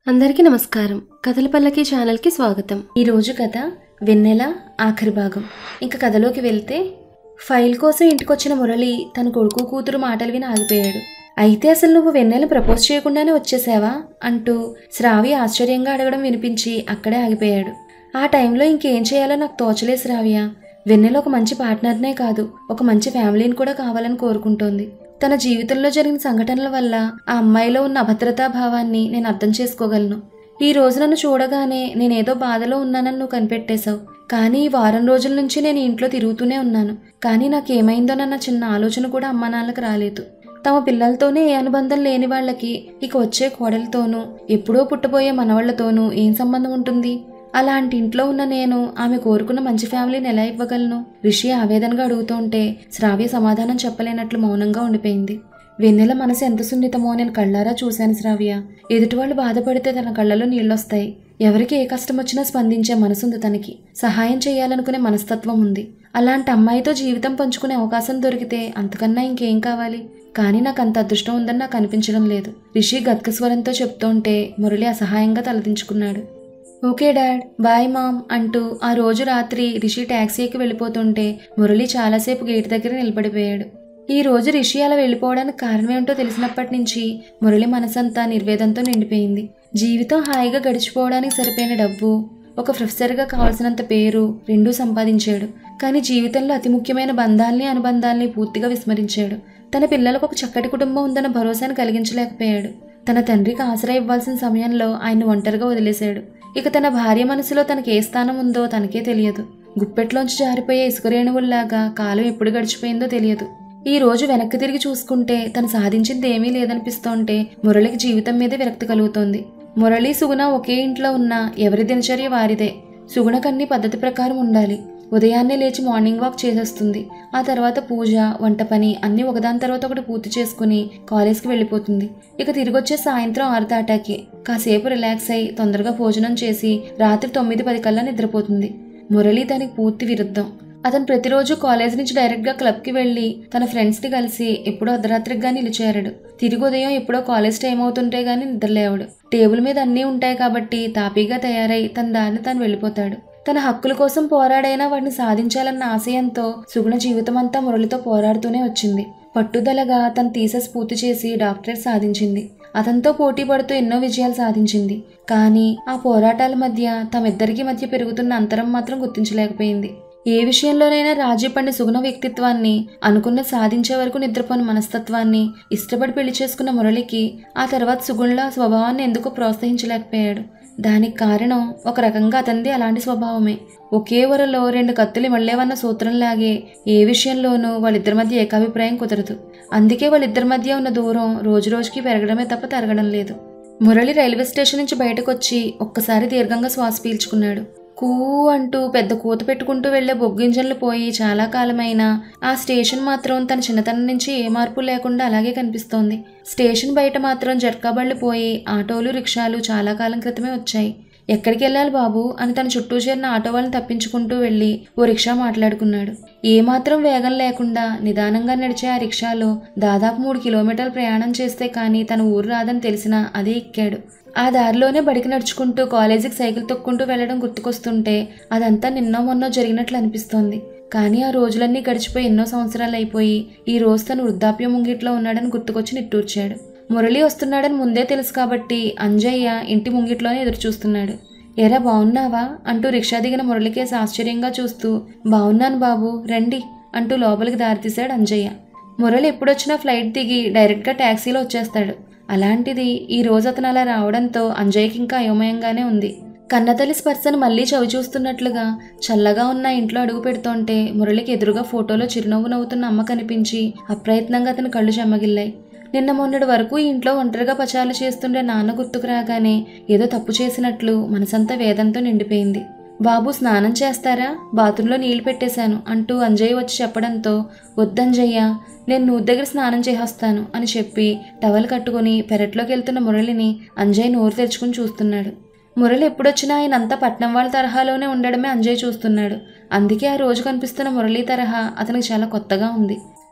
అందరికీ నమస్కారం కథల పల్లకి ఛానల్కి స్వాగతం ఈ రోజు కథ వెన్నెల ఆఖరి భాగం ఇంకా కథలోకి వెళ్తే ఫైల్ కోసం ఇంటికొచ్చిన మురళి తన కొడుకు కూతురు మాటలు విని ఆగిపోయాడు అయితే అసలు నువ్వు వెన్నెల ప్రపోజ్ చేయకుండానే వచ్చేసావా అంటూ శ్రావి ఆశ్చర్యంగా అడగడం వినిపించి అక్కడే ఆగిపోయాడు ఆ టైంలో ఇంకేం చేయాలో నాకు తోచలే శ్రావ్య వెన్నెల ఒక మంచి పార్ట్నర్నే కాదు ఒక మంచి ఫ్యామిలీని కూడా కావాలని కోరుకుంటోంది తన జీవితంలో జరిగిన సంఘటనల వల్ల ఆ అమ్మాయిలో ఉన్న అభద్రతా భావాన్ని నేను అర్థం చేసుకోగలను ఈ రోజు నన్ను చూడగానే నేనేదో బాధలో ఉన్నానని నువ్వు కనిపెట్టేశావు కానీ ఈ వారం రోజుల నుంచి నేను ఇంట్లో తిరుగుతూనే ఉన్నాను కానీ నాకేమైందోనన్న చిన్న ఆలోచన కూడా అమ్మా నాన్నలకు రాలేదు తమ పిల్లలతోనే ఏ అనుబంధం లేని వాళ్ళకి ఇక వచ్చే కోడలతోనూ ఎప్పుడో పుట్టబోయే మనవాళ్లతోనూ ఏం సంబంధం ఉంటుంది అలాంటి ఇంట్లో ఉన్న నేను ఆమె కోరుకున్న మంచి ఫ్యామిలీని ఎలా ఇవ్వగలను రిషి ఆవేదనగా అడుగుతుంటే శ్రావ్య సమాధానం చెప్పలేనట్లు మౌనంగా ఉండిపోయింది వెన్నెల మనసు ఎంత సున్నితమో నేను కళ్ళారా చూశాను శ్రావ్య ఎదుటివాళ్ళు బాధపడితే తన కళ్ళలో నీళ్ళొస్తాయి ఎవరికి ఏ కష్టం వచ్చినా స్పందించే మనసుంది తనకి సహాయం చేయాలనుకునే మనస్తత్వం ఉంది అలాంటి అమ్మాయితో జీవితం పంచుకునే అవకాశం దొరికితే అంతకన్నా ఇంకేం కావాలి కానీ నాకు అంత అదృష్టం ఉందని నాకు అనిపించడం లేదు రిషి గద్గస్వరంతో చెప్తుంటే మురళి అసహాయంగా తలదించుకున్నాడు ఓకే డాడ్ బాయ్ మామ్ అంటూ ఆ రోజు రాత్రి రిషి ట్యాక్సీ ఎక్కి వెళ్ళిపోతుంటే మురళి చాలాసేపు గేట్ దగ్గర నిలబడిపోయాడు ఈ రోజు రిషి అలా వెళ్ళిపోవడానికి కారణం ఏమిటో తెలిసినప్పటి నుంచి మురళి మనసంతా నిర్వేదంతో నిండిపోయింది జీవితం హాయిగా గడిచిపోవడానికి సరిపోయిన డబ్బు ఒక ప్రొఫెసర్గా కావాల్సినంత పేరు రెండూ సంపాదించాడు కానీ జీవితంలో అతి ముఖ్యమైన బంధాల్ని అనుబంధాల్ని పూర్తిగా విస్మరించాడు తన పిల్లలకు ఒక చక్కటి కుటుంబం ఉందన్న భరోసాను కలిగించలేకపోయాడు తన తండ్రికి ఆసరా ఇవ్వాల్సిన సమయంలో ఆయన ఒంటరిగా వదిలేశాడు ఇక తన భార్య మనసులో తనకి ఏ స్థానం ఉందో తనకే తెలియదు గుప్పెట్లోంచి జారిపోయే ఇసుకరేణువుల్లాగా కాలం ఎప్పుడు గడిచిపోయిందో తెలియదు ఈ రోజు వెనక్కి తిరిగి చూసుకుంటే తను సాధించింది ఏమీ లేదనిపిస్తోంటే మురళికి జీవితం మీద విరక్తి కలుగుతోంది మురళి సుగుణ ఒకే ఇంట్లో ఉన్నా ఎవరి దినచర్య వారిదే సుగుణకన్ని పద్ధతి ప్రకారం ఉండాలి ఉదయాన్నే లేచి మార్నింగ్ వాక్ చేసేస్తుంది ఆ తర్వాత పూజ వంట పని అన్నీ ఒకదాని తర్వాత ఒకటి పూర్తి చేసుకుని కాలేజ్కి వెళ్ళిపోతుంది ఇక తిరిగొచ్చే సాయంత్రం ఆరు దాటాకి కాసేపు రిలాక్స్ అయి తొందరగా భోజనం చేసి రాత్రి తొమ్మిది పది కల్లా నిద్రపోతుంది మురళి దానికి పూర్తి విరుద్ధం అతను ప్రతిరోజు కాలేజ్ నుంచి డైరెక్ట్గా క్లబ్కి వెళ్ళి తన ఫ్రెండ్స్ని కలిసి ఎప్పుడో అర్ధరాత్రికి గానీ నిలిచేరాడు తిరిగి ఉదయం ఎప్పుడో కాలేజ్ టైం అవుతుంటే గానీ నిద్రలేవాడు టేబుల్ మీద అన్నీ ఉంటాయి కాబట్టి తాపీగా తయారై తన దారిని తాను వెళ్ళిపోతాడు తన హక్కుల కోసం పోరాడైనా వాటిని సాధించాలన్న ఆశయంతో సుగుణ జీవితం అంతా మురళితో పోరాడుతూనే వచ్చింది పట్టుదలగా తన థీసెస్ పూర్తి చేసి డాక్టరేట్ సాధించింది అతనితో పోటీ పడుతూ ఎన్నో విజయాలు సాధించింది కానీ ఆ పోరాటాల మధ్య తమిద్దరికి మధ్య పెరుగుతున్న అంతరం మాత్రం గుర్తించలేకపోయింది ఏ విషయంలోనైనా రాజీ పడిన సుగుణ వ్యక్తిత్వాన్ని అనుకున్న సాధించే వరకు నిద్రపోని మనస్తత్వాన్ని ఇష్టపడి పెళ్లి చేసుకున్న మురళికి ఆ తర్వాత సుగుణల స్వభావాన్ని ఎందుకు ప్రోత్సహించలేకపోయాడు దానికి కారణం ఒక రకంగా అతనిది అలాంటి స్వభావమే ఒకే వరలో రెండు కత్తులు మళ్ళేవన్న సూత్రంలాగే ఏ విషయంలోనూ వాళ్ళిద్దరి మధ్య ఏకాభిప్రాయం కుదరదు అందుకే వాళ్ళిద్దరి మధ్య ఉన్న దూరం రోజు రోజుకి పెరగడమే తప్ప తరగడం లేదు మురళి రైల్వే స్టేషన్ నుంచి బయటకొచ్చి ఒక్కసారి దీర్ఘంగా శ్వాస పీల్చుకున్నాడు కూ అంటూ పెద్ద కూత పెట్టుకుంటూ వెళ్లే బొగ్గింజన్లు పోయి చాలా కాలమైనా ఆ స్టేషన్ మాత్రం తన చిన్నతనం నుంచి ఏ మార్పు లేకుండా అలాగే కనిపిస్తోంది స్టేషన్ బయట మాత్రం జట్కాబళ్ళు పోయి ఆటోలు రిక్షాలు చాలా కాలం క్రితమే వచ్చాయి ఎక్కడికి వెళ్ళాలి బాబు అని తన చుట్టూ చేరిన ఆటో వాళ్ళని తప్పించుకుంటూ వెళ్ళి ఓ రిక్షా మాట్లాడుకున్నాడు ఏమాత్రం వేగం లేకుండా నిదానంగా నడిచే ఆ రిక్షాలో దాదాపు మూడు కిలోమీటర్ల ప్రయాణం చేస్తే కానీ తన ఊరు రాదని తెలిసినా అదే ఎక్కాడు ఆ దారిలోనే బడికి నడుచుకుంటూ కాలేజీకి సైకిల్ తొక్కుంటూ వెళ్ళడం గుర్తుకొస్తుంటే అదంతా నిన్నో మొన్నో జరిగినట్లు అనిపిస్తోంది కానీ ఆ రోజులన్నీ గడిచిపోయి ఎన్నో సంవత్సరాలు అయిపోయి ఈ రోజు తను వృద్ధాప్య ముంగిట్లో ఉన్నాడని గుర్తుకొచ్చి నిట్టూర్చాడు మురళి వస్తున్నాడని ముందే తెలుసు కాబట్టి అంజయ్య ఇంటి ముంగిట్లోనే ఎదురు చూస్తున్నాడు ఎరా బాగున్నావా అంటూ రిక్షా దిగిన మురళికేసి ఆశ్చర్యంగా చూస్తూ బాగున్నాను బాబు రండి అంటూ లోపలికి దారితీశాడు అంజయ్య మురళి ఎప్పుడొచ్చినా ఫ్లైట్ దిగి డైరెక్ట్గా ట్యాక్సీలో వచ్చేస్తాడు అలాంటిది ఈ రోజు అతను అలా రావడంతో అంజయ్యకి ఇంకా అయోమయంగానే ఉంది కన్నతల్లి స్పర్శను మళ్ళీ చవి చూస్తున్నట్లుగా చల్లగా ఉన్న ఇంట్లో అడుగు పెడుతుంటే మురళికి ఎదురుగా ఫోటోలో చిరునవ్వు నవ్వుతున్న అమ్మ కనిపించి అప్రయత్నంగా అతని కళ్ళు చెమ్మగిల్లాయి నిన్న మొన్నటి వరకు ఈ ఇంట్లో ఒంటరిగా పచాలు చేస్తుండే నాన్న గుర్తుకు రాగానే ఏదో తప్పు చేసినట్లు మనసంతా వేదంతో నిండిపోయింది బాబు స్నానం చేస్తారా బాత్రూంలో నీళ్లు పెట్టేశాను అంటూ అంజయ్య వచ్చి చెప్పడంతో వద్దంజయ్య నేను నువ్వు దగ్గర స్నానం చేసేస్తాను అని చెప్పి టవల్ కట్టుకుని పెరట్లోకి వెళ్తున్న మురళిని అంజయ్ నోరు తెరుచుకుని చూస్తున్నాడు మురళి ఎప్పుడొచ్చినా ఆయన అంతా పట్నం వాళ్ళ తరహాలోనే ఉండడమే అంజయ్ చూస్తున్నాడు అందుకే ఆ రోజు కనిపిస్తున్న మురళి తరహా అతనికి చాలా కొత్తగా ఉంది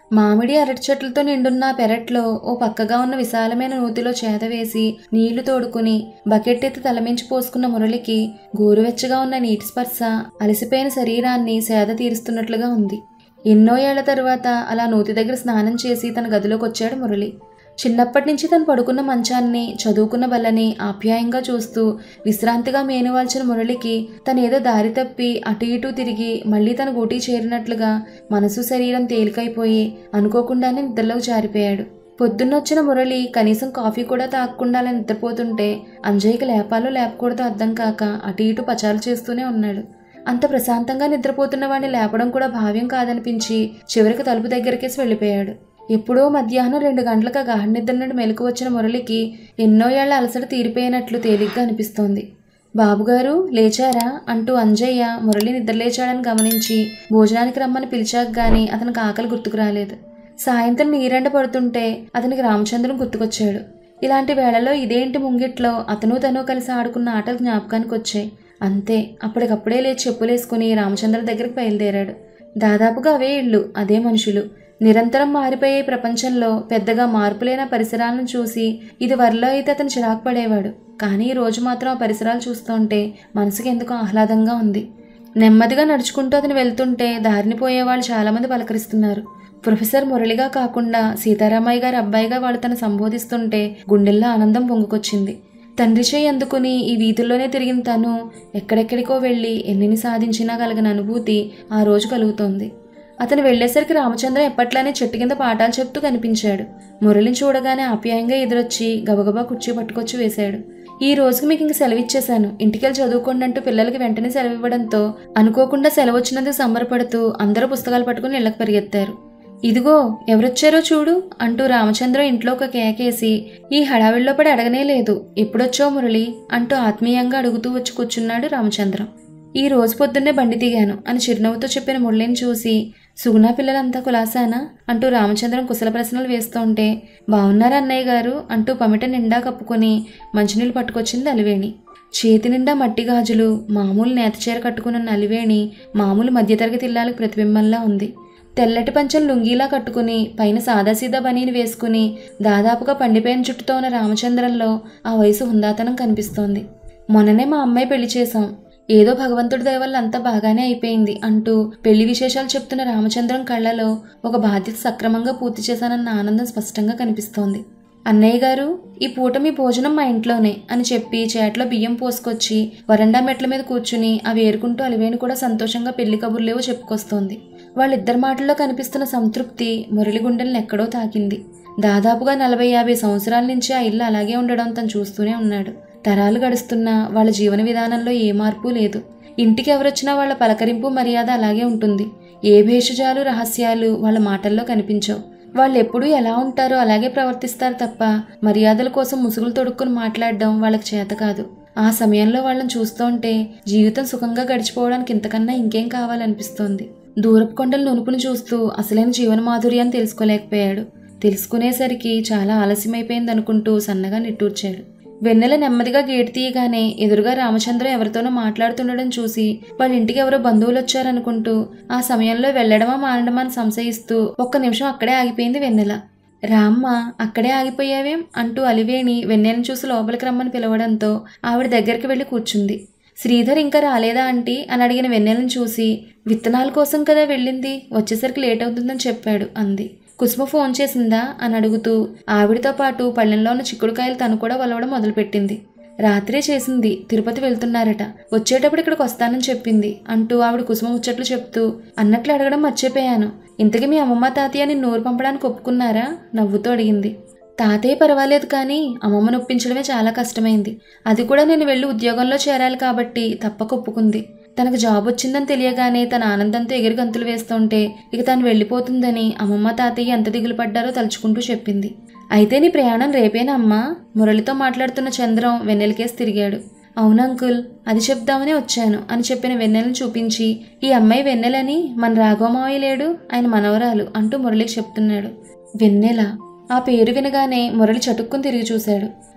మామిడి అరటి చెట్లతో నిండున్న పెరట్లో ఓ పక్కగా ఉన్న విశాలమైన నూతిలో చేత వేసి నీళ్లు తోడుకుని బకెట్ ఎత్తి తలమించి పోసుకున్న మురళికి గోరువెచ్చగా ఉన్న నీటి స్పర్శ అలసిపోయిన శరీరాన్ని సేద తీరుస్తున్నట్లుగా ఉంది ఎన్నో ఏళ్ల తరువాత అలా నూతి దగ్గర స్నానం చేసి తన గదిలోకి వచ్చాడు మురళి చిన్నప్పటి నుంచి తను పడుకున్న మంచాన్ని చదువుకున్న బల్లని ఆప్యాయంగా చూస్తూ విశ్రాంతిగా మేనువాల్చిన మురళికి తనేదో దారి తప్పి అటు ఇటు తిరిగి మళ్ళీ తన గూటి చేరినట్లుగా మనసు శరీరం తేలికైపోయి అనుకోకుండానే నిద్రలోకి జారిపోయాడు పొద్దున్నొచ్చిన మురళి కనీసం కాఫీ కూడా తాగకుండా అలా నిద్రపోతుంటే అంజయ్యకి లేపాలో లేపకూడదో అర్థం కాక అటు ఇటు పచారు చేస్తూనే ఉన్నాడు అంత ప్రశాంతంగా నిద్రపోతున్న వాడిని లేపడం కూడా భావ్యం కాదనిపించి చివరికి తలుపు దగ్గరికేసి వెళ్ళిపోయాడు ఎప్పుడో మధ్యాహ్నం రెండు గంటలకు గాఢ నిద్ర నుండి మెలకు వచ్చిన మురళికి ఎన్నో ఏళ్ల అలసట తీరిపోయినట్లు తేలిగ్గా అనిపిస్తోంది బాబుగారు లేచారా అంటూ అంజయ్య మురళి నిద్రలేచాడని గమనించి భోజనానికి రమ్మని పిలిచాక గాని అతనికి ఆకలి గుర్తుకు రాలేదు సాయంత్రం నీరెండ పడుతుంటే అతనికి రామచంద్రం గుర్తుకొచ్చాడు ఇలాంటి వేళలో ఇదేంటి ముంగిట్లో అతను తను కలిసి ఆడుకున్న ఆటలు జ్ఞాపకానికి వచ్చాయి అంతే అప్పటికప్పుడే లేచి చెప్పులేసుకుని రామచంద్ర దగ్గరికి బయలుదేరాడు దాదాపుగా అవే ఇళ్ళు అదే మనుషులు నిరంతరం మారిపోయే ప్రపంచంలో పెద్దగా మార్పులేన పరిసరాలను చూసి ఇది వరలో అయితే అతను చిరాకు పడేవాడు కానీ ఈ రోజు మాత్రం ఆ పరిసరాలు చూస్తుంటే మనసుకి ఎందుకో ఆహ్లాదంగా ఉంది నెమ్మదిగా నడుచుకుంటూ అతను వెళ్తుంటే దారిని పోయేవాళ్ళు చాలామంది పలకరిస్తున్నారు ప్రొఫెసర్ మురళిగా కాకుండా సీతారామయ్య గారి అబ్బాయిగా వాళ్ళు తను సంబోధిస్తుంటే గుండెల్లో ఆనందం పొంగుకొచ్చింది తండ్రి చేయి అందుకుని ఈ వీధుల్లోనే తిరిగిన తను ఎక్కడెక్కడికో వెళ్ళి ఎన్నిని సాధించినా కలిగిన అనుభూతి ఆ రోజు కలుగుతోంది అతను వెళ్ళేసరికి రామచంద్ర ఎప్పట్లానే చెట్టు కింద పాఠాలు చెప్తూ కనిపించాడు మురళిని చూడగానే ఆప్యాయంగా ఎదురొచ్చి గబగబా కుర్చీ పట్టుకొచ్చి వేశాడు ఈ రోజుకి మీకు ఇంక సెలవు ఇచ్చేశాను ఇంటికెళ్ళి చదువుకోండి అంటూ పిల్లలకి వెంటనే సెలవు ఇవ్వడంతో అనుకోకుండా సెలవు వచ్చినందుకు సంబరపడుతూ అందరూ పుస్తకాలు పట్టుకుని ఇళ్లకు పరిగెత్తారు ఇదిగో ఎవరొచ్చారో చూడు అంటూ రామచంద్ర ఇంట్లో ఒక కేకేసి ఈ హడావిడిలో పడి అడగనే లేదు ఎప్పుడొచ్చావు మురళి అంటూ ఆత్మీయంగా అడుగుతూ వచ్చి కూర్చున్నాడు రామచంద్రం ఈ రోజు పొద్దున్నే బండి దిగాను అని చిరునవ్వుతో చెప్పిన మురళిని చూసి సుగుణా పిల్లలంతా కులాసానా అంటూ రామచంద్రం కుశల ప్రశ్నలు వేస్తుంటే బాగున్నారా అన్నయ్య గారు అంటూ పమిట నిండా కప్పుకొని మంచినీళ్ళు పట్టుకొచ్చింది అలివేణి చేతి నిండా మట్టి గాజులు మామూలు నేతచీర కట్టుకున్న అలివేణి మామూలు మధ్యతరగతి ఇల్లాలకు ప్రతిబింబంలా ఉంది తెల్లటి పంచలు లుంగీలా కట్టుకుని పైన సాదాసీదా బనీని వేసుకుని దాదాపుగా పండిపోయిన చుట్టుతో ఉన్న రామచంద్రంలో ఆ వయసు హుందాతనం కనిపిస్తోంది మొన్ననే మా అమ్మాయి పెళ్లి చేశాం ఏదో భగవంతుడి దయ వల్ల అంతా బాగానే అయిపోయింది అంటూ పెళ్లి విశేషాలు చెప్తున్న రామచంద్రం కళ్ళలో ఒక బాధ్యత సక్రమంగా పూర్తి చేశానన్న ఆనందం స్పష్టంగా కనిపిస్తోంది అన్నయ్య గారు ఈ పూట మీ భోజనం మా ఇంట్లోనే అని చెప్పి చేట్లో బియ్యం పోసుకొచ్చి వరండా మెట్ల మీద కూర్చుని అవి ఏరుకుంటూ అలివేణి కూడా సంతోషంగా పెళ్లి కబుర్లేవో చెప్పుకొస్తోంది వాళ్ళిద్దరి మాటల్లో కనిపిస్తున్న సంతృప్తి మురళి గుండెలను ఎక్కడో తాకింది దాదాపుగా నలభై యాభై సంవత్సరాల నుంచి ఆ ఇల్లు అలాగే ఉండడం తను చూస్తూనే ఉన్నాడు తరాలు గడుస్తున్నా వాళ్ళ జీవన విధానంలో ఏ మార్పు లేదు ఇంటికి ఎవరొచ్చినా వాళ్ళ పలకరింపు మర్యాద అలాగే ఉంటుంది ఏ భేషజాలు రహస్యాలు వాళ్ళ మాటల్లో కనిపించవు వాళ్ళు ఎప్పుడూ ఎలా ఉంటారో అలాగే ప్రవర్తిస్తారు తప్ప మర్యాదల కోసం ముసుగులు తొడుక్కుని మాట్లాడడం వాళ్ళకి చేత కాదు ఆ సమయంలో వాళ్ళని చూస్తుంటే జీవితం సుఖంగా గడిచిపోవడానికి ఇంతకన్నా ఇంకేం కావాలనిపిస్తోంది దూరపు కొండల నునుపును చూస్తూ అసలైన జీవన మాధుర్యాన్ని తెలుసుకోలేకపోయాడు తెలుసుకునేసరికి చాలా ఆలస్యమైపోయింది అనుకుంటూ సన్నగా నిట్టూర్చాడు వెన్నెల నెమ్మదిగా గేటు తీయగానే ఎదురుగా రామచంద్ర ఎవరితోనో మాట్లాడుతుండడం చూసి వాళ్ళ ఇంటికి ఎవరో బంధువులు వచ్చారనుకుంటూ ఆ సమయంలో వెళ్ళడమా మానడమా అని సంశయిస్తూ ఒక్క నిమిషం అక్కడే ఆగిపోయింది వెన్నెల రామ్మ అక్కడే ఆగిపోయావేం అంటూ అలివేణి వెన్నెలను చూసి లోపలికి రమ్మని పిలవడంతో ఆవిడ దగ్గరికి వెళ్ళి కూర్చుంది శ్రీధర్ ఇంకా రాలేదా ఆంటీ అని అడిగిన వెన్నెలను చూసి విత్తనాల కోసం కదా వెళ్ళింది వచ్చేసరికి లేట్ అవుతుందని చెప్పాడు అంది కుసుమ ఫోన్ చేసిందా అని అడుగుతూ ఆవిడతో పాటు పళ్ళెంలో ఉన్న చిక్కుడుకాయలు తను కూడా వలవడం మొదలుపెట్టింది రాత్రే చేసింది తిరుపతి వెళ్తున్నారట వచ్చేటప్పుడు ఇక్కడికి వస్తానని చెప్పింది అంటూ ఆవిడ కుసుమ ముచ్చట్లు చెప్తూ అన్నట్లు అడగడం మర్చిపోయాను ఇంతకీ మీ అమ్మమ్మ తాతయ్య నిన్ను నూరు పంపడానికి ఒప్పుకున్నారా నవ్వుతూ అడిగింది తాతయ్య పర్వాలేదు కానీ అమ్మమ్మను ఒప్పించడమే చాలా కష్టమైంది అది కూడా నేను వెళ్ళి ఉద్యోగంలో చేరాలి కాబట్టి తప్పక ఒప్పుకుంది తనకు జాబ్ వచ్చిందని తెలియగానే తన ఆనందంతో ఎగిరి గంతులు వేస్తుంటే ఇక తను వెళ్ళిపోతుందని అమ్మమ్మ తాతయ్య ఎంత దిగులు పడ్డారో తలుచుకుంటూ చెప్పింది అయితే నీ ప్రయాణం రేపేనా అమ్మా మురళితో మాట్లాడుతున్న చంద్రం వెన్నెలకేసి తిరిగాడు అవును అంకుల్ అది చెప్దామని వచ్చాను అని చెప్పిన వెన్నెలను చూపించి ఈ అమ్మాయి వెన్నెలని మన రాఘవమావయ్య లేడు ఆయన మనవరాలు అంటూ మురళికి చెప్తున్నాడు వెన్నెల ఆ పేరు వినగానే మురళి చటుక్కుని తిరిగి చూశాడు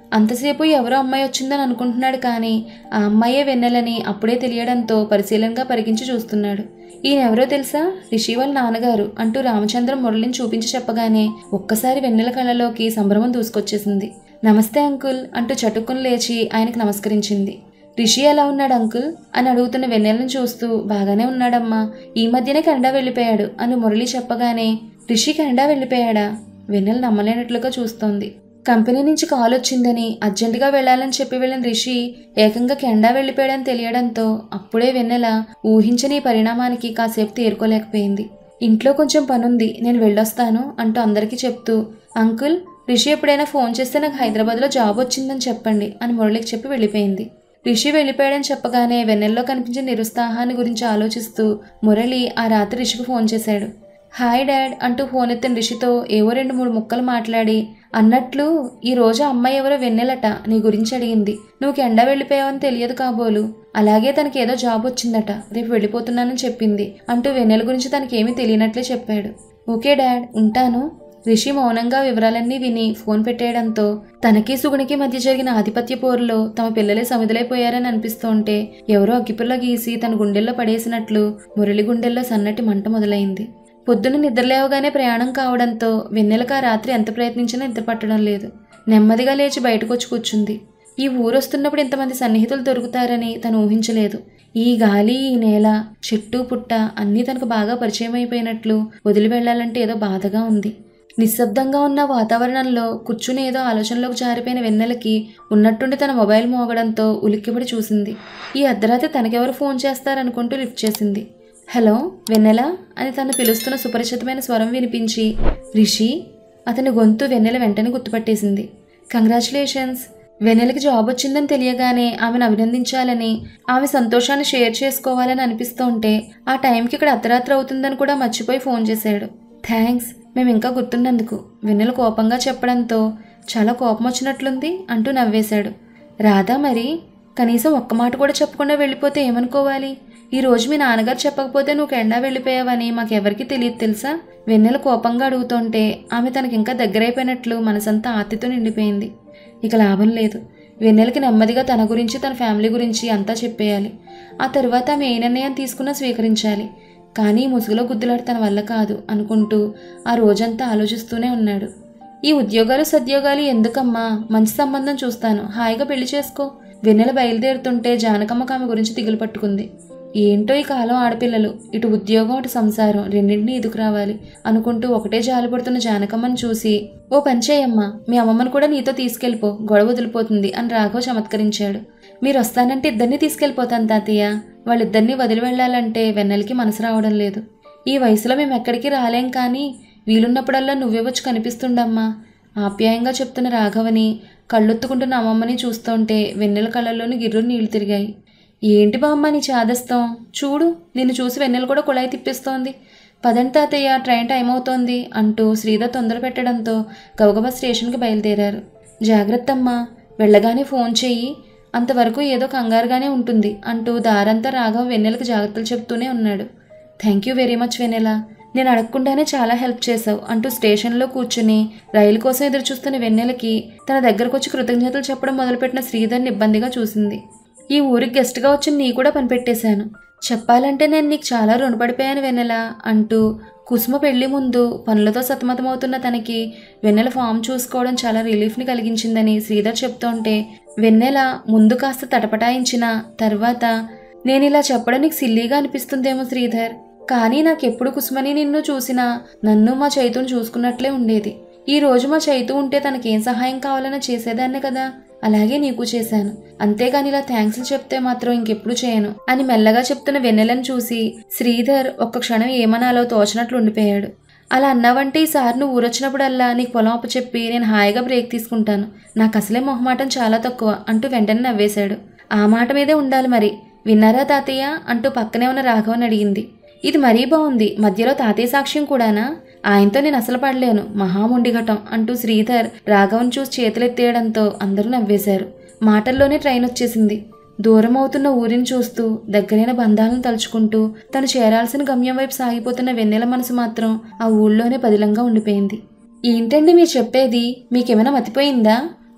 అంతసేపు ఎవరో అమ్మాయి వచ్చిందని అనుకుంటున్నాడు కానీ ఆ అమ్మాయే వెన్నెలని అప్పుడే తెలియడంతో పరిశీలనగా పరిగించి చూస్తున్నాడు ఈయనెవరో తెలుసా రిషి వాళ్ళ నాన్నగారు అంటూ రామచంద్రం మురళిని చూపించి చెప్పగానే ఒక్కసారి వెన్నెల కళ్ళలోకి సంభ్రమం దూసుకొచ్చేసింది నమస్తే అంకుల్ అంటూ చటుక్కుని లేచి ఆయనకు నమస్కరించింది రిషి ఎలా ఉన్నాడు అంకుల్ అని అడుగుతున్న వెన్నెలను చూస్తూ బాగానే ఉన్నాడమ్మా ఈ మధ్యనే కెనడా వెళ్ళిపోయాడు అని మురళి చెప్పగానే రిషి కెనడా వెళ్ళిపోయాడా వెన్నెల నమ్మలేనట్లుగా చూస్తోంది కంపెనీ నుంచి కాల్ వచ్చిందని అర్జెంటుగా వెళ్ళాలని చెప్పి వెళ్ళిన రిషి ఏకంగా కెనడా వెళ్ళిపోయాడని తెలియడంతో అప్పుడే వెన్నెల ఊహించని ఈ పరిణామానికి కాసేపు తేరుకోలేకపోయింది ఇంట్లో కొంచెం పనుంది నేను వెళ్ళొస్తాను అంటూ అందరికీ చెప్తూ అంకుల్ రిషి ఎప్పుడైనా ఫోన్ చేస్తే నాకు హైదరాబాద్లో జాబ్ వచ్చిందని చెప్పండి అని మురళికి చెప్పి వెళ్ళిపోయింది రిషి వెళ్ళిపోయాడని చెప్పగానే వెన్నెల్లో కనిపించిన నిరుత్సాహాన్ని గురించి ఆలోచిస్తూ మురళి ఆ రాత్రి రిషికి ఫోన్ చేశాడు హాయ్ డాడ్ అంటూ ఫోన్ ఎత్తిన రిషితో ఏవో రెండు మూడు ముక్కలు మాట్లాడి అన్నట్లు ఈ రోజు అమ్మాయి ఎవరో వెన్నెలట నీ గురించి అడిగింది నువ్వు కెండా వెళ్ళిపోయావని తెలియదు కాబోలు అలాగే తనకి ఏదో జాబ్ వచ్చిందట రేపు వెళ్ళిపోతున్నానని చెప్పింది అంటూ వెన్నెల గురించి తనకేమీ తెలియనట్లే చెప్పాడు ఓకే డాడ్ ఉంటాను రిషి మౌనంగా వివరాలన్నీ విని ఫోన్ పెట్టేయడంతో తనకి సుగునికి మధ్య జరిగిన ఆధిపత్య పోరులో తమ పిల్లలే సమిదలైపోయారని అనిపిస్తుంటే ఎవరో అగ్గిపుల్ల గీసి తన గుండెల్లో పడేసినట్లు మురళి గుండెల్లో సన్నటి మంట మొదలైంది పొద్దున్న నిద్రలేవగానే ప్రయాణం కావడంతో వెన్నెలకు ఆ రాత్రి ఎంత ప్రయత్నించినా నిద్ర పట్టడం లేదు నెమ్మదిగా లేచి బయటకు వచ్చి కూర్చుంది ఈ ఊరొస్తున్నప్పుడు ఇంతమంది సన్నిహితులు దొరుకుతారని తను ఊహించలేదు ఈ గాలి ఈ నేల చెట్టు పుట్ట అన్నీ తనకు బాగా పరిచయం అయిపోయినట్లు వదిలి వెళ్ళాలంటే ఏదో బాధగా ఉంది నిశ్శబ్దంగా ఉన్న వాతావరణంలో కూర్చుని ఏదో ఆలోచనలోకి జారిపోయిన వెన్నెలకి ఉన్నట్టుండి తన మొబైల్ మోగడంతో ఉలిక్కిపడి చూసింది ఈ అర్ధరాత్రి తనకెవరు ఫోన్ చేస్తారనుకుంటూ లిఫ్ట్ చేసింది హలో వెన్నెల అని తను పిలుస్తున్న సుపరిచితమైన స్వరం వినిపించి రిషి అతని గొంతు వెన్నెల వెంటనే గుర్తుపట్టేసింది కంగ్రాచులేషన్స్ వెన్నెలకి జాబ్ వచ్చిందని తెలియగానే ఆమెను అభినందించాలని ఆమె సంతోషాన్ని షేర్ చేసుకోవాలని అనిపిస్తూ ఉంటే ఆ టైంకి ఇక్కడ అర్ధరాత్రి అవుతుందని కూడా మర్చిపోయి ఫోన్ చేశాడు థ్యాంక్స్ మేము ఇంకా గుర్తున్నందుకు వెన్నెల కోపంగా చెప్పడంతో చాలా కోపం వచ్చినట్లుంది అంటూ నవ్వేశాడు రాదా మరి కనీసం ఒక్క మాట కూడా చెప్పకుండా వెళ్ళిపోతే ఏమనుకోవాలి ఈ రోజు మీ నాన్నగారు చెప్పకపోతే నువ్వు కెండా వెళ్ళిపోయావని మాకెవరికీ తెలియదు తెలుసా వెన్నెల కోపంగా అడుగుతుంటే ఆమె తనకి ఇంకా దగ్గరైపోయినట్లు మనసంతా ఆర్తితో నిండిపోయింది ఇక లాభం లేదు వెన్నెలకి నెమ్మదిగా తన గురించి తన ఫ్యామిలీ గురించి అంతా చెప్పేయాలి ఆ తర్వాత ఆమె ఏ నిర్ణయం తీసుకున్నా స్వీకరించాలి కానీ ఈ ముసుగులో గుద్దులాడి తన వల్ల కాదు అనుకుంటూ ఆ రోజంతా ఆలోచిస్తూనే ఉన్నాడు ఈ ఉద్యోగాలు సద్యోగాలు ఎందుకమ్మా మంచి సంబంధం చూస్తాను హాయిగా పెళ్లి చేసుకో వెన్నెల బయలుదేరుతుంటే జానకమ్మకు ఆమె గురించి దిగులు పట్టుకుంది ఏంటో ఈ కాలం ఆడపిల్లలు ఇటు ఉద్యోగం అటు సంసారం రెండింటినీ ఎదుకు రావాలి అనుకుంటూ ఒకటే జాలిపడుతున్న జానకమ్మని చూసి ఓ పంచేయమ్మా మీ అమ్మమ్మను కూడా నీతో తీసుకెళ్ళిపో గొడవ వదిలిపోతుంది అని రాఘవ చమత్కరించాడు మీరు వస్తానంటే ఇద్దరిని తీసుకెళ్ళిపోతాను తాతయ్య వాళ్ళిద్దరినీ వదిలి వెళ్ళాలంటే వెన్నెలకి మనసు రావడం లేదు ఈ వయసులో మేము ఎక్కడికి రాలేం కానీ వీలున్నప్పుడల్లా నువ్వే వచ్చి కనిపిస్తుండమ్మా ఆప్యాయంగా చెప్తున్న రాఘవని కళ్ళొత్తుకుంటున్న అమ్మమ్మని చూస్తుంటే వెన్నెల కళ్ళల్లోని గిర్రు నీళ్లు తిరిగాయి ఏంటి బామ్మ నీ చాదస్తాం చూడు నిన్ను చూసి వెన్నెల కూడా కుళాయి తిప్పిస్తోంది పదండి తాతయ్య ట్రైన్ టైం అవుతోంది అంటూ శ్రీధర్ తొందర పెట్టడంతో గబగబా స్టేషన్కి బయలుదేరారు జాగ్రత్త అమ్మా వెళ్ళగానే ఫోన్ చెయ్యి అంతవరకు ఏదో కంగారుగానే ఉంటుంది అంటూ దారంతా రాఘవ వెన్నెలకు జాగ్రత్తలు చెప్తూనే ఉన్నాడు thank you very much Vennela నేను అడగకుండానే చాలా హెల్ప్ చేశావు అంటూ స్టేషన్లో కూర్చుని రైలు కోసం ఎదురు చూస్తున్న వెన్నెలకి తన దగ్గరకు వచ్చి కృతజ్ఞతలు చెప్పడం మొదలుపెట్టిన శ్రీధర్ని ఇబ్బందిగా చూసింది ఈ ఊరికి గెస్ట్గా వచ్చి నీ కూడా పనిపెట్టేశాను చెప్పాలంటే నేను నీకు చాలా రుణపడిపోయాను వెన్నెల అంటూ కుసుమ పెళ్లి ముందు పనులతో సతమతమవుతున్న తనకి వెన్నెల ఫామ్ చూసుకోవడం చాలా రిలీఫ్ని కలిగించిందని శ్రీధర్ చెప్తుంటే వెన్నెల ముందు కాస్త తటపటాయించిన తర్వాత నేను ఇలా చెప్పడం నీకు సిల్లీగా అనిపిస్తుందేమో శ్రీధర్ కానీ నాకెప్పుడు కుసుమని నిన్ను చూసినా నన్ను మా చైతుని చూసుకున్నట్లే ఉండేది ఈ రోజు మా చైతు ఉంటే తనకేం సహాయం కావాలన్నా చేసేదాన్నే కదా అలాగే నీకు చేశాను అంతేగాని ఇలా థ్యాంక్స్ చెప్తే మాత్రం ఇంకెప్పుడు చేయను అని మెల్లగా చెప్తున్న వెన్నెలను చూసి శ్రీధర్ ఒక్క క్షణం ఏమనాలో తోచనట్లు ఉండిపోయాడు అలా అన్నావంటే ఈసారి నువ్వు ఊరొచ్చినప్పుడల్లా నీకు పొలం అప్పచెప్పి నేను హాయిగా బ్రేక్ తీసుకుంటాను నాకు అసలే మొహమాటం చాలా తక్కువ అంటూ వెంటనే నవ్వేశాడు ఆ మాట మీదే ఉండాలి మరి విన్నారా తాతయ్య అంటూ పక్కనే ఉన్న రాఘవన్ అడిగింది ఇది మరీ బాగుంది మధ్యలో తాతయ్య సాక్ష్యం కూడానా ఆయనతో నేను అసలు పడలేను మహాముండిఘటం అంటూ శ్రీధర్ రాఘవన్ చూసి చేతులెత్తేయడంతో అందరూ నవ్వేశారు మాటల్లోనే ట్రైన్ వచ్చేసింది దూరం అవుతున్న ఊరిని చూస్తూ దగ్గరైన బంధాలను తలుచుకుంటూ తను చేరాల్సిన గమ్యం వైపు సాగిపోతున్న వెన్నెల మనసు మాత్రం ఆ ఊళ్ళోనే పదిలంగా ఉండిపోయింది ఏంటండి మీరు చెప్పేది మీకేమైనా మతిపోయిందా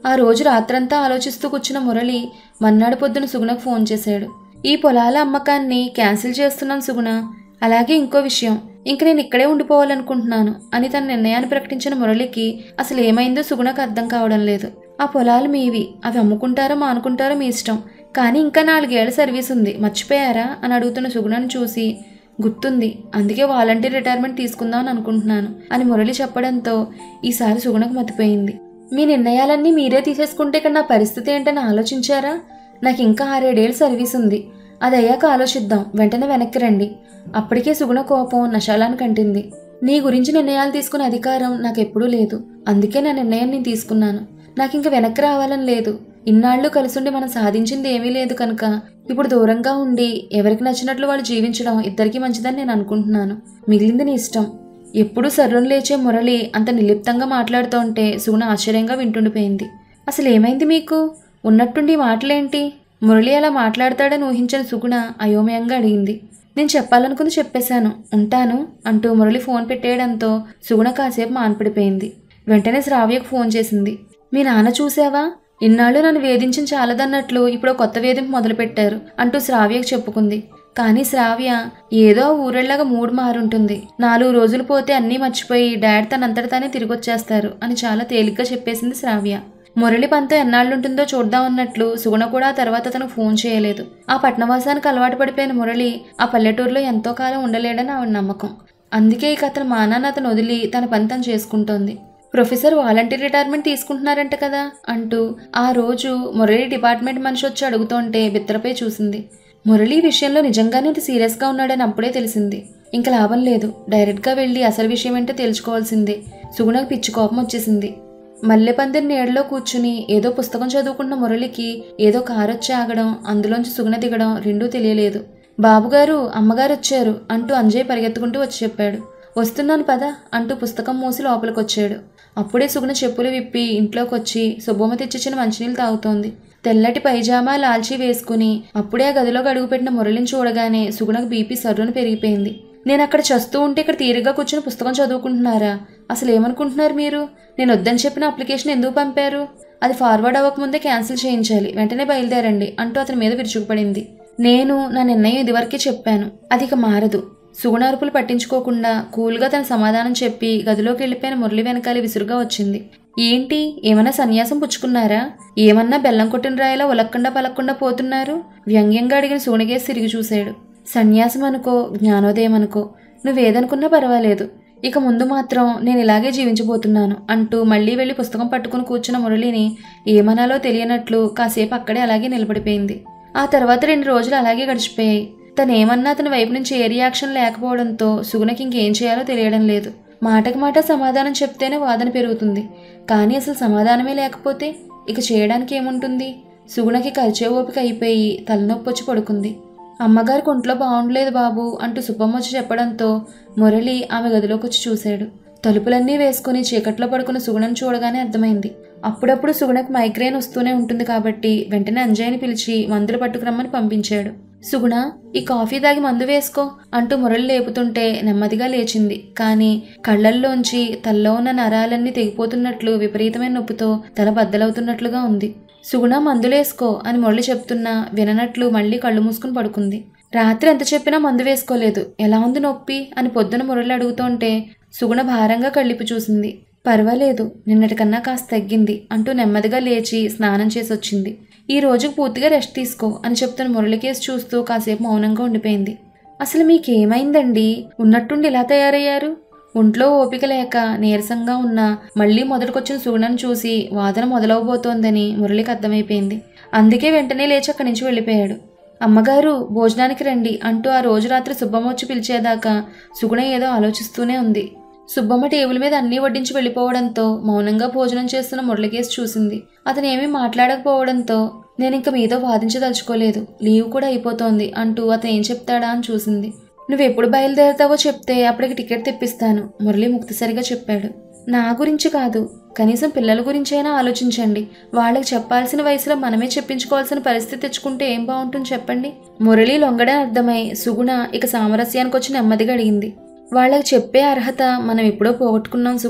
ఆ రోజు రాత్రంతా ఆలోచిస్తూ కూర్చున్న మురళి మన్నాడు పొద్దున సుగుణకు ఫోన్ చేశాడు ఈ పొలాల అమ్మకాన్ని క్యాన్సిల్ చేస్తున్నాను సుగుణ అలాగే ఇంకో విషయం ఇంక నేను ఇక్కడే ఉండిపోవాలనుకుంటున్నాను అని తన నిర్ణయాన్ని ప్రకటించిన మురళికి అసలు ఏమైందో సుగుణకు అర్థం కావడం లేదు ఆ పొలాలు మీవి అవి అమ్ముకుంటారో మానుకుంటారో మీ ఇష్టం కానీ ఇంకా నాలుగేళ్ల సర్వీస్ ఉంది మర్చిపోయారా అని అడుగుతున్న సుగుణను చూసి గుర్తుంది అందుకే వాలంటీర్ రిటైర్మెంట్ తీసుకుందాం అని అనుకుంటున్నాను అని మురళి చెప్పడంతో ఈసారి సుగుణకు మతిపోయింది మీ నిర్ణయాలన్నీ మీరే తీసేసుకుంటే ఇక్కడ నా పరిస్థితి ఏంటని ఆలోచించారా నాకు ఇంకా ఆరేడేళ్ళు సర్వీస్ ఉంది అది అయ్యాక ఆలోచిద్దాం వెంటనే వెనక్కి రండి అప్పటికే సుగుణ కోపం నశాలాన్ని కంటింది నీ గురించి నిర్ణయాలు తీసుకునే అధికారం నాకు ఎప్పుడూ లేదు అందుకే నా నిర్ణయం నేను తీసుకున్నాను నాకు ఇంక వెనక్కి రావాలని లేదు ఇన్నాళ్ళు కలిసుండి మనం సాధించింది ఏమీ లేదు కనుక ఇప్పుడు దూరంగా ఉండి ఎవరికి నచ్చినట్లు వాళ్ళు జీవించడం ఇద్దరికీ మంచిదని నేను అనుకుంటున్నాను మిగిలింది నీ ఇష్టం ఎప్పుడూ సర్రును లేచే మురళి అంత నిర్లిప్తంగా మాట్లాడుతుంటే సుగుణ ఆశ్చర్యంగా వింటుండిపోయింది అసలు ఏమైంది మీకు ఉన్నట్టుండి ఈ మాటలేంటి మురళి అలా మాట్లాడతాడని ఊహించిన సుగుణ అయోమయంగా అడిగింది నేను చెప్పాలనుకుంది చెప్పేశాను ఉంటాను అంటూ మురళి ఫోన్ పెట్టేయడంతో సుగుణ కాసేపు మాన్పడిపోయింది వెంటనే శ్రావ్యకు ఫోన్ చేసింది మీ నాన్న చూసావా ఇన్నాళ్ళు నన్ను వేధించిన చాలదన్నట్లు ఇప్పుడు కొత్త వేధింపు మొదలుపెట్టారు అంటూ శ్రావ్యకు చెప్పుకుంది కానీ శ్రావ్య ఏదో ఊరెళ్ళగా మూడు మారుంటుంది నాలుగు రోజులు పోతే అన్నీ మర్చిపోయి డాడ్ తనంతట తానే తిరిగి వచ్చేస్తారు అని చాలా తేలిగ్గా చెప్పేసింది శ్రావ్య మురళి పంతో ఎన్నాళ్ళుంటుందో చూద్దాం అన్నట్లు సుగుణ కూడా ఆ తర్వాత తనకు ఫోన్ చేయలేదు ఆ పట్నవాసానికి అలవాటు పడిపోయిన మురళి ఆ పల్లెటూరులో ఎంతో కాలం ఉండలేడని ఆవిడ నమ్మకం అందుకే ఇక అతను మానాన్ని అతను వదిలి తన పని తను చేసుకుంటోంది ప్రొఫెసర్ వాలంటీర్ రిటైర్మెంట్ తీసుకుంటున్నారంట కదా అంటూ ఆ రోజు మురళి డిపార్ట్మెంట్ మనిషి వచ్చి అడుగుతుంటే బిత్తరపై చూసింది మురళి ఈ విషయంలో నిజంగానే ఇంత సీరియస్గా ఉన్నాడని అప్పుడే తెలిసింది ఇంకా లాభం లేదు డైరెక్ట్గా వెళ్ళి అసలు విషయం ఏంటో తెలుసుకోవాల్సిందే సుగుణకు పిచ్చి కోపం వచ్చేసింది మల్లెపందిరి నీడలో కూర్చుని ఏదో పుస్తకం చదువుకున్న మురళికి ఏదో కారు వచ్చి ఆగడం అందులోంచి సుగుణ దిగడం రెండూ తెలియలేదు బాబుగారు అమ్మగారు వచ్చారు అంటూ అంజయ్ పరిగెత్తుకుంటూ వచ్చి చెప్పాడు వస్తున్నాను పద అంటూ పుస్తకం మూసి లోపలికొచ్చాడు అప్పుడే సుగుణ చెప్పులు విప్పి ఇంట్లోకి వచ్చి సుబ్బమ్మ తెచ్చిచ్చిన మంచినీళ్ళు తాగుతోంది తెల్లటి పైజామా లాల్చీ వేసుకుని అప్పుడే ఆ గదిలోకి అడుగుపెట్టిన మురళిని చూడగానే సుగుణకు బీపీ సర్రును పెరిగిపోయింది నేను అక్కడ చస్తూ ఉంటే ఇక్కడ తీరిగ్గా కూర్చుని పుస్తకం చదువుకుంటున్నారా అసలు ఏమనుకుంటున్నారు మీరు నేను వద్దని చెప్పిన అప్లికేషన్ ఎందుకు పంపారు అది ఫార్వర్డ్ అవ్వకముందే క్యాన్సిల్ చేయించాలి వెంటనే బయలుదేరండి అంటూ అతని మీద విరుచుకుపడింది నేను నా నిర్ణయం ఇదివరకే చెప్పాను అది ఇక మారదు సుగుణార్పులు పట్టించుకోకుండా కూల్గా తన సమాధానం చెప్పి గదిలోకి వెళ్ళిపోయిన మురళి వెనకాల విసురుగా వచ్చింది ఏంటి ఏమన్నా సన్యాసం పుచ్చుకున్నారా ఏమన్నా బెల్లం కొట్టిన రాయిలా ఉలక్కుండా పలక్కుండా పోతున్నారు వ్యంగ్యంగా అడిగిన సూనిగేసి తిరిగి చూశాడు సన్యాసం అనుకో జ్ఞానోదయం అనుకో నువ్వేదనుకున్నా పర్వాలేదు ఇక ముందు మాత్రం నేను ఇలాగే జీవించబోతున్నాను అంటూ మళ్ళీ వెళ్ళి పుస్తకం పట్టుకుని కూర్చున్న మురళిని ఏమనాలో తెలియనట్లు కాసేపు అక్కడే అలాగే నిలబడిపోయింది ఆ తర్వాత రెండు రోజులు అలాగే గడిచిపోయాయి తను ఏమన్నా అతని వైపు నుంచి ఏ రియాక్షన్ లేకపోవడంతో సుగుణకి ఇంకేం చేయాలో తెలియడం లేదు మాటకి మాట సమాధానం చెప్తేనే వాదన పెరుగుతుంది కానీ అసలు సమాధానమే లేకపోతే ఇక చేయడానికి ఏముంటుంది సుగుణకి కలిచే ఓపిక అయిపోయి తలనొప్పి వచ్చి పడుకుంది అమ్మగారికి ఒంట్లో బాగుండలేదు బాబు అంటూ సుబ్బమ్మ వచ్చి చెప్పడంతో మురళి ఆమె గదిలోకి వచ్చి చూశాడు తలుపులన్నీ వేసుకుని చీకట్లో పడుకున్న సుగుణను చూడగానే అర్థమైంది అప్పుడప్పుడు సుగుణకు మైగ్రేన్ వస్తూనే ఉంటుంది కాబట్టి వెంటనే అంజయ్యని పిలిచి మందులు పట్టుకురమ్మని పంపించాడు సుగుణ ఈ కాఫీ తాగి మందు వేసుకో అంటూ మురళి లేపుతుంటే నెమ్మదిగా లేచింది కానీ కళ్ళల్లోంచి తల్లో ఉన్న నరాలన్నీ తెగిపోతున్నట్లు విపరీతమైన నొప్పితో తల బద్దలవుతున్నట్లుగా ఉంది సుగుణ మందులేసుకో అని మురళి చెప్తున్నా విననట్లు మళ్ళీ కళ్ళు మూసుకుని పడుకుంది రాత్రి ఎంత చెప్పినా మందు వేసుకోలేదు ఎలా ఉంది నొప్పి అని పొద్దున మురళి అడుగుతుంటే సుగుణ భారంగా కళ్ళిపి చూసింది పర్వాలేదు నిన్నటికన్నా కాస్త తగ్గింది అంటూ నెమ్మదిగా లేచి స్నానం చేసి వచ్చింది ఈ రోజుకు పూర్తిగా రెస్ట్ తీసుకో అని చెప్తున్న మురళికేసి చూస్తూ కాసేపు మౌనంగా ఉండిపోయింది అసలు మీకేమైందండి ఉన్నట్టుండి ఇలా తయారయ్యారు ఒంట్లో ఓపిక లేక నీరసంగా ఉన్న మళ్ళీ మొదటికొచ్చిన సుగుణను చూసి వాదన మొదలవబోతోందని మురళికి అర్థమైపోయింది అందుకే వెంటనే లేచి అక్కడి నుంచి వెళ్ళిపోయాడు అమ్మగారు భోజనానికి రండి అంటూ ఆ రోజు రాత్రి సుబ్బమ్మ వచ్చి పిలిచేదాకా సుగుణ ఏదో ఆలోచిస్తూనే ఉంది సుబ్బమ్మ టేబుల్ మీద అన్నీ వడ్డించి వెళ్ళిపోవడంతో మౌనంగా భోజనం చేస్తున్న మురళికేసి చూసింది అతను ఏమీ మాట్లాడకపోవడంతో నేను ఇంక మీతో వాదించదలుచుకోలేదు లీవ్ కూడా అయిపోతోంది అంటూ అతను ఏం చెప్తాడా అని చూసింది నువ్వు ఎప్పుడు బయలుదేరుతావో చెప్తే అప్పటికి టికెట్ తెప్పిస్తాను మురళి ముక్తసరిగా చెప్పాడు నా గురించి కాదు కనీసం పిల్లల గురించైనా ఆలోచించండి వాళ్ళకి చెప్పాల్సిన వయసులో మనమే చెప్పించుకోవాల్సిన పరిస్థితి తెచ్చుకుంటే ఏం బాగుంటుంది చెప్పండి మురళి లొంగడే అర్థమై సుగుణ ఇక సామరస్యానికి వచ్చి నెమ్మదిగా అడిగింది వాళ్ళకి చెప్పే అర్హత మనం ఎప్పుడో పోగొట్టుకున్నాం సుగుణ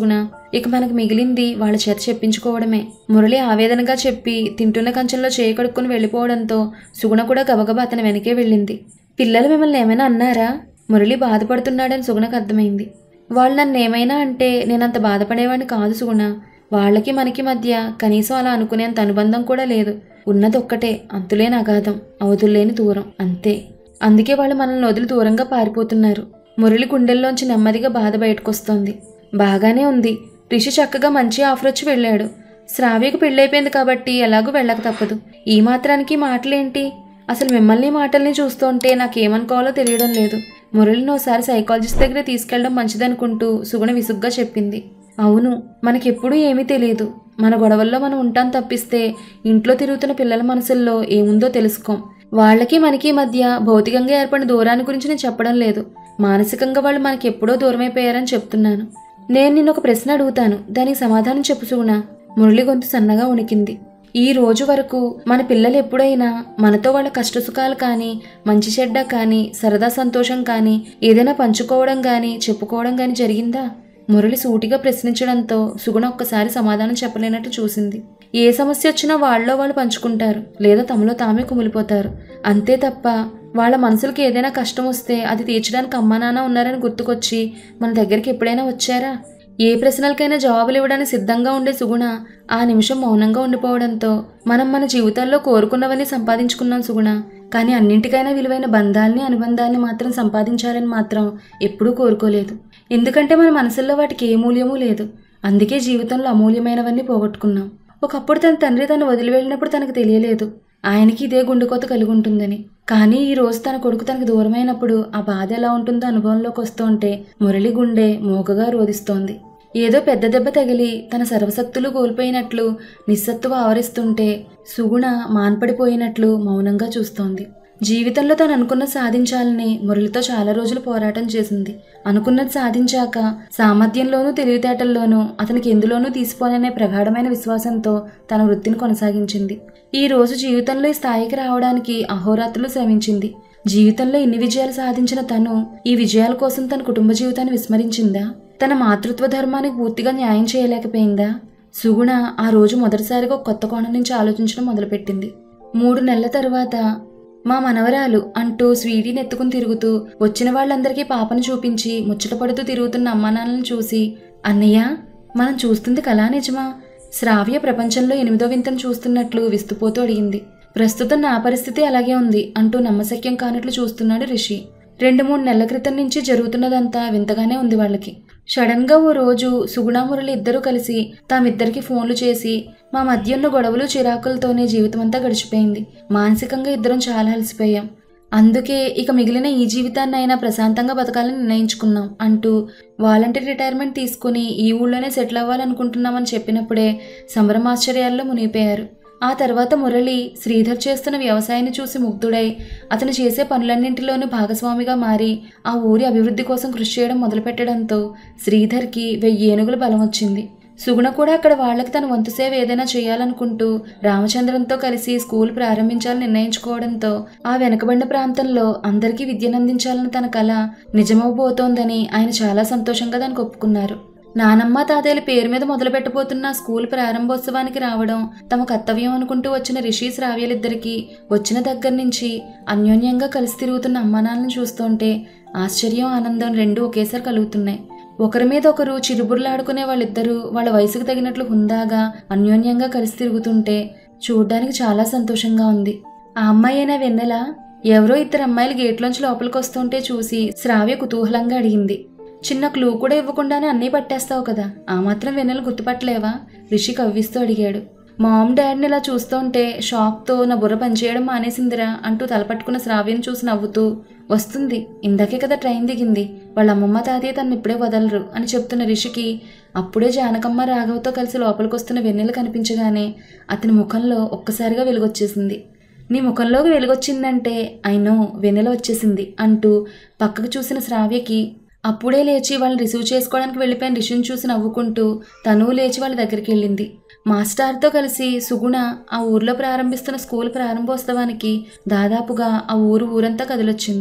ఇక మనకు మిగిలింది వాళ్ళ చేత చెప్పించుకోవడమే మురళి ఆవేదనగా చెప్పి తింటున్న కంచంలో చేయి కడుక్కొని వెళ్ళిపోవడంతో సుగుణ కూడా గబగబా అతని వెనకే వెళ్ళింది పిల్లలు మిమ్మల్ని ఏమైనా అన్నారా మురళి బాధపడుతున్నాడని సుగుణకు అర్థమైంది వాళ్ళు నన్ను ఏమైనా అంటే నేనంత బాధపడేవాడిని కాదు సుగుణ వాళ్ళకి మనకి మధ్య కనీసం అలా అనుకునేంత అనుబంధం కూడా లేదు ఉన్నది ఒక్కటే అంతులేని అగాధం అవధుల్లేని దూరం అంతే అందుకే వాళ్ళు మనల్ని వదిలి దూరంగా పారిపోతున్నారు మురళి గుండెల్లోంచి నెమ్మదిగా బాధ బయటకొస్తోంది బాగానే ఉంది రిషి చక్కగా మంచి ఆఫర్ వచ్చి వెళ్ళాడు శ్రావ్యకు పెళ్ళైపోయింది కాబట్టి ఎలాగూ వెళ్ళక తప్పదు ఈ మాత్రానికి మాటలేంటి అసలు మిమ్మల్ని మాటల్ని చూస్తుంటే నాకేమనుకోవాలో తెలియడం లేదు మురళిని ఓసారి సైకాలజిస్ట్ దగ్గర తీసుకెళ్ళడం మంచిదనుకుంటూ సుగుణ విసుగ్గా చెప్పింది అవును మనకెప్పుడూ ఏమీ తెలియదు మన గొడవల్లో మనం ఉంటాం తప్పిస్తే ఇంట్లో తిరుగుతున్న పిల్లల మనసుల్లో ఏముందో తెలుసుకోం వాళ్ళకి మనకి మధ్య భౌతికంగా ఏర్పడిన దూరాన్ని గురించి నేను చెప్పడం లేదు మానసికంగా వాళ్ళు మనకి ఎప్పుడో దూరమైపోయారని చెప్తున్నాను నేను నిన్న ఒక ప్రశ్న అడుగుతాను దానికి సమాధానం చెప్పు సుగుణ మురళి గొంతు సన్నగా ఉనికింది ఈ రోజు వరకు మన పిల్లలు ఎప్పుడైనా మనతో వాళ్ళ కష్టసుఖాలు కానీ మంచి చెడ్డ కానీ సరదా సంతోషం కానీ ఏదైనా పంచుకోవడం కానీ చెప్పుకోవడం కానీ జరిగిందా మురళి సూటిగా ప్రశ్నించడంతో సుగుణ ఒక్కసారి సమాధానం చెప్పలేనట్టు చూసింది ఏ సమస్య వచ్చినా వాళ్ళలో వాళ్ళు పంచుకుంటారు లేదా తమలో తామే కుమిలిపోతారు అంతే తప్ప వాళ్ళ మనసులకి ఏదైనా కష్టం వస్తే అది తీర్చడానికి అమ్మా నాన్న ఉన్నారని గుర్తుకొచ్చి మన దగ్గరికి ఎప్పుడైనా వచ్చారా ఏ ప్రశ్నలకైనా జవాబులు ఇవ్వడానికి సిద్ధంగా ఉండే సుగుణ ఆ నిమిషం మౌనంగా ఉండిపోవడంతో మనం మన జీవితాల్లో కోరుకున్నవన్నీ సంపాదించుకున్నాం సుగుణ కానీ అన్నింటికైనా విలువైన బంధాల్ని అనుబంధాల్ని మాత్రం సంపాదించాలని మాత్రం ఎప్పుడూ కోరుకోలేదు ఎందుకంటే మన మనసుల్లో వాటికి ఏ మూల్యమూ లేదు అందుకే జీవితంలో అమూల్యమైనవన్నీ పోగొట్టుకున్నాం ఒకప్పుడు తన తండ్రి తను వదిలి వెళ్ళినప్పుడు తనకు తెలియలేదు ఆయనకి ఇదే గుండెకోత కలిగి ఉంటుందని కానీ ఈ రోజు తన కొడుకు తనకు దూరమైనప్పుడు ఆ బాధ ఎలా ఉంటుందో అనుభవంలోకి వస్తుంటే మురళి గుండె మూగగా రోధిస్తోంది ఏదో పెద్ద దెబ్బ తగిలి తన సర్వశక్తులు కోల్పోయినట్లు నిస్సత్తువ ఆవరిస్తుంటే సుగుణ మాన్పడిపోయినట్లు మౌనంగా చూస్తోంది జీవితంలో తను అనుకున్న సాధించాలని మురళితో చాలా రోజులు పోరాటం చేసింది అనుకున్నది సాధించాక సామర్థ్యంలోనూ తెలివితేటల్లోనూ అతనికి ఎందులోనూ తీసిపోననే ప్రగాఢమైన విశ్వాసంతో తన వృత్తిని కొనసాగించింది ఈ రోజు జీవితంలో ఈ స్థాయికి రావడానికి అహోరాత్రులు శ్రమించింది జీవితంలో ఇన్ని విజయాలు సాధించిన తను ఈ విజయాల కోసం తన కుటుంబ జీవితాన్ని విస్మరించిందా తన మాతృత్వ ధర్మానికి పూర్తిగా న్యాయం చేయలేకపోయిందా సుగుణ ఆ రోజు మొదటిసారిగా ఒక కొత్త కోణం నుంచి ఆలోచించడం మొదలుపెట్టింది మూడు నెలల తరువాత మా మనవరాలు అంటూ స్వీటీని ఎత్తుకుని తిరుగుతూ వచ్చిన వాళ్ళందరికీ పాపను చూపించి ముచ్చటపడుతూ తిరుగుతున్న అమ్మానాన్నలను చూసి అన్నయ్య మనం చూస్తుంది కళా నిజమా శ్రావ్య ప్రపంచంలో ఎనిమిదో వింతను చూస్తున్నట్లు విస్తుపోతూ అడిగింది ప్రస్తుతం నా పరిస్థితి అలాగే ఉంది అంటూ నమ్మశక్యం కానట్లు చూస్తున్నాడు రిషి రెండు మూడు నెలల క్రితం నుంచి జరుగుతున్నదంతా వింతగానే ఉంది వాళ్ళకి సడన్ గా ఓ రోజు సుగుణా మురళి ఇద్దరూ కలిసి తామిద్దరికి ఫోన్లు చేసి మా మధ్య ఉన్న గొడవలు చిరాకులతోనే జీవితం అంతా గడిచిపోయింది మానసికంగా ఇద్దరం చాలా అలసిపోయాం అందుకే ఇక మిగిలిన ఈ జీవితాన్ని అయినా ప్రశాంతంగా బతకాలని నిర్ణయించుకున్నాం అంటూ వాలంటీర్ రిటైర్మెంట్ తీసుకుని ఈ ఊళ్ళోనే సెటిల్ అవ్వాలనుకుంటున్నామని చెప్పినప్పుడే సంబరమాశ్చర్యాల్లో మునిగిపోయారు ఆ తర్వాత మురళి శ్రీధర్ చేస్తున్న వ్యవసాయాన్ని చూసి ముగ్ధుడై అతను చేసే పనులన్నింటిలోనూ భాగస్వామిగా మారి ఆ ఊరి అభివృద్ధి కోసం కృషి చేయడం మొదలుపెట్టడంతో శ్రీధర్కి వెయ్యి ఏనుగుల బలం వచ్చింది సుగుణ కూడా అక్కడ వాళ్ళకి తన వంతు సేవ ఏదైనా చేయాలనుకుంటూ రామచంద్రంతో కలిసి స్కూల్ ప్రారంభించాలని నిర్ణయించుకోవడంతో ఆ వెనకబడిన ప్రాంతంలో అందరికీ విద్యనందించాలని తన కళ నిజమవబోతోందని ఆయన చాలా సంతోషంగా దానికి ఒప్పుకున్నారు నానమ్మ తాతయ్యల పేరు మీద మొదలుపెట్టబోతున్న స్కూల్ ప్రారంభోత్సవానికి రావడం తమ కర్తవ్యం అనుకుంటూ వచ్చిన రిషి శ్రావ్యలిద్దరికీ వచ్చిన దగ్గర నుంచి అన్యోన్యంగా కలిసి తిరుగుతున్న అమ్మానాన్నను చూస్తుంటే ఆశ్చర్యం ఆనందం రెండూ ఒకేసారి కలుగుతున్నాయి ఒకరి మీద ఒకరు చిరుబుర్లాడుకునే వాళ్ళిద్దరూ వాళ్ళ వయసుకు తగినట్లు హుందాగా అన్యోన్యంగా కలిసి తిరుగుతుంటే చూడ్డానికి చాలా సంతోషంగా ఉంది ఆ అమ్మాయి అయినా వెన్నెల ఎవరో ఇద్దరు అమ్మాయిలు గేట్లోంచి లోపలికి వస్తుంటే చూసి శ్రావ్య కుతూహలంగా అడిగింది చిన్న క్లూ కూడా ఇవ్వకుండానే అన్నీ పట్టేస్తావు కదా ఆ మాత్రం వెన్నెలు గుర్తుపట్టలేవా రిషి కవ్విస్తూ అడిగాడు మామ్ డాడీని ఇలా చూస్తుంటే షాక్తో నా బుర్ర పనిచేయడం మానేసిందిరా అంటూ తలపట్టుకున్న శ్రావ్యను చూసి నవ్వుతూ వస్తుంది ఇందాకే కదా ట్రైన్ దిగింది వాళ్ళ అమ్మమ్మ తాతయ్య తను ఇప్పుడే వదలరు అని చెప్తున్న రిషికి అప్పుడే జానకమ్మ రాఘవతో కలిసి లోపలికి వస్తున్న వెన్నెల కనిపించగానే అతని ముఖంలో ఒక్కసారిగా వెలుగొచ్చేసింది నీ ముఖంలోకి వెలుగొచ్చిందంటే అయినో వెన్నెల వచ్చేసింది అంటూ పక్కకు చూసిన శ్రావ్యకి అప్పుడే లేచి వాళ్ళని రిసీవ్ చేసుకోవడానికి వెళ్ళిపోయిన రిషిని చూసి నవ్వుకుంటూ తను లేచి వాళ్ళ దగ్గరికి వెళ్ళింది మాస్టార్తో కలిసి సుగుణ ఆ ఊర్లో ప్రారంభిస్తున్న స్కూల్ ప్రారంభోత్సవానికి దాదాపుగా ఆ ఊరు ఊరంతా కదిలొచ్చింది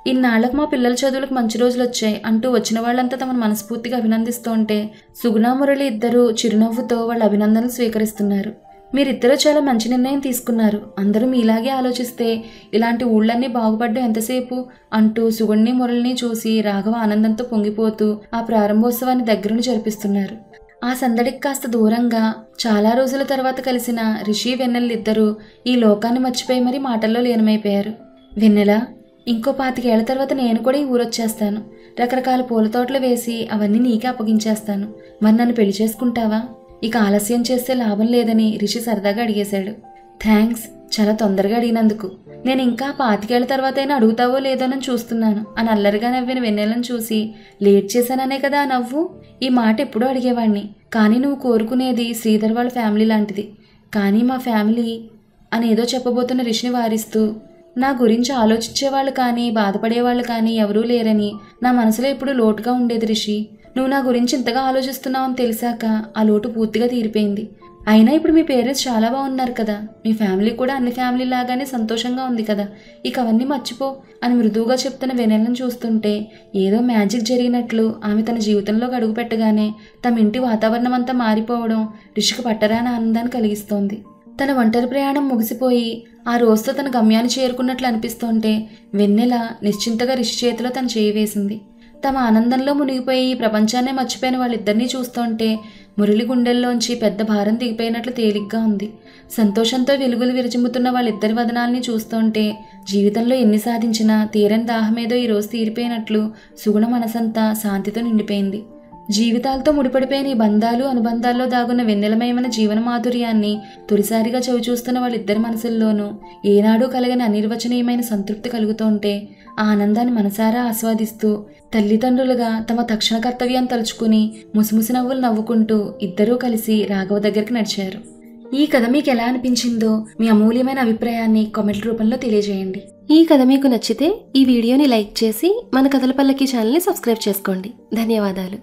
ఇన్నాళ్లకు మా పిల్లల చదువులకు మంచి రోజులు వచ్చాయి అంటూ వచ్చిన వాళ్ళంతా తమను మనస్ఫూర్తిగా అభినందిస్తూ ఉంటే సుగుణ మురళి ఇద్దరు చిరునవ్వుతో వాళ్ళ అభినందనలు స్వీకరిస్తున్నారు మీరిద్దరూ చాలా మంచి నిర్ణయం తీసుకున్నారు అందరూ మీలాగే ఆలోచిస్తే ఇలాంటి ఊళ్ళన్నీ బాగుపడ్డం ఎంతసేపు అంటూ సుగుణ్ణి మురళిని చూసి రాఘవ ఆనందంతో పొంగిపోతూ ఆ ప్రారంభోత్సవాన్ని దగ్గరుండి జరిపిస్తున్నారు ఆ సందడికి కాస్త దూరంగా చాలా రోజుల తర్వాత కలిసిన రిషి వెన్నెలిద్దరూ ఈ లోకాన్ని మర్చిపోయి మరీ మాటల్లో లీనమైపోయారు వెన్నెల ఇంకో పాతికేళ్ల తర్వాత నేను కూడా ఈ ఊరొచ్చేస్తాను రకరకాల పూల తోటలు వేసి అవన్నీ నీకే అప్పగించేస్తాను మరి నన్ను పెళ్లి చేసుకుంటావా ఇక ఆలస్యం చేస్తే లాభం లేదని రిషి సరదాగా అడిగేశాడు థ్యాంక్స్ చాలా తొందరగా అడిగినందుకు నేను ఇంకా పాతికేళ్ల తర్వాత అయినా అడుగుతావో లేదోనని చూస్తున్నాను అని అల్లరిగా నవ్విన వెన్నెలను చూసి లేట్ చేశాననే కదా ఆ నవ్వు ఈ మాట ఎప్పుడూ అడిగేవాణ్ణి కానీ నువ్వు కోరుకునేది శ్రీధర్ వాళ్ళ ఫ్యామిలీ లాంటిది కానీ మా ఫ్యామిలీ అని ఏదో చెప్పబోతున్న రిషిని వారిస్తూ నా గురించి ఆలోచించేవాళ్ళు కానీ బాధపడేవాళ్ళు కానీ ఎవరూ లేరని నా మనసులో ఎప్పుడు లోటుగా ఉండేది రిషి నువ్వు నా గురించి ఇంతగా ఆలోచిస్తున్నావని తెలిసాక ఆ లోటు పూర్తిగా తీరిపోయింది అయినా ఇప్పుడు మీ పేరెంట్స్ చాలా బాగున్నారు కదా మీ ఫ్యామిలీ కూడా అన్ని ఫ్యామిలీ లాగానే సంతోషంగా ఉంది కదా ఇక అవన్నీ మర్చిపో అని మృదువుగా చెప్తున్న వెనెలను చూస్తుంటే ఏదో మ్యాజిక్ జరిగినట్లు ఆమె తన జీవితంలోకి అడుగుపెట్టగానే తమ ఇంటి వాతావరణం అంతా మారిపోవడం రిషికి పట్టరాని ఆనందాన్ని కలిగిస్తోంది తన ఒంటరి ప్రయాణం ముగిసిపోయి ఆ రోజుతో తన గమ్యాన్ని చేరుకున్నట్లు అనిపిస్తుంటే వెన్నెల నిశ్చింతగా రిషి చేతిలో తను చేయి వేసింది తమ ఆనందంలో మునిగిపోయి ఈ ప్రపంచాన్నే మర్చిపోయిన వాళ్ళిద్దరినీ చూస్తుంటే మురళి గుండెల్లోంచి పెద్ద భారం దిగిపోయినట్లు తేలిగ్గా ఉంది సంతోషంతో వెలుగులు విరచిమ్ముతున్న వాళ్ళిద్దరి వదనాల్ని చూస్తుంటే జీవితంలో ఎన్ని సాధించినా తీరని దాహమేదో ఈ రోజు తీరిపోయినట్లు సుగుణ మనసంతా శాంతితో నిండిపోయింది జీవితాలతో ముడిపడిపోయిన ఈ బంధాలు అనుబంధాల్లో దాగున్న వెన్నెలమయమైన జీవన మాధుర్యాన్ని తొలిసారిగా చవిచూస్తున్న వాళ్ళిద్దరి మనసుల్లోనూ ఏనాడూ కలగని అనిర్వచనీయమైన సంతృప్తి కలుగుతుంటే ఆ ఆనందాన్ని మనసారా ఆస్వాదిస్తూ తల్లిదండ్రులుగా తమ తక్షణ కర్తవ్యాన్ని తలుచుకుని ముసిముసి నవ్వులు నవ్వుకుంటూ ఇద్దరూ కలిసి రాఘవ దగ్గరికి నడిచారు ఈ కథ మీకు ఎలా అనిపించిందో మీ అమూల్యమైన అభిప్రాయాన్ని కామెంట్ రూపంలో తెలియజేయండి ఈ కథ మీకు నచ్చితే ఈ వీడియోని లైక్ చేసి మన కథల పల్లకి ఛానల్ని సబ్స్క్రైబ్ చేసుకోండి ధన్యవాదాలు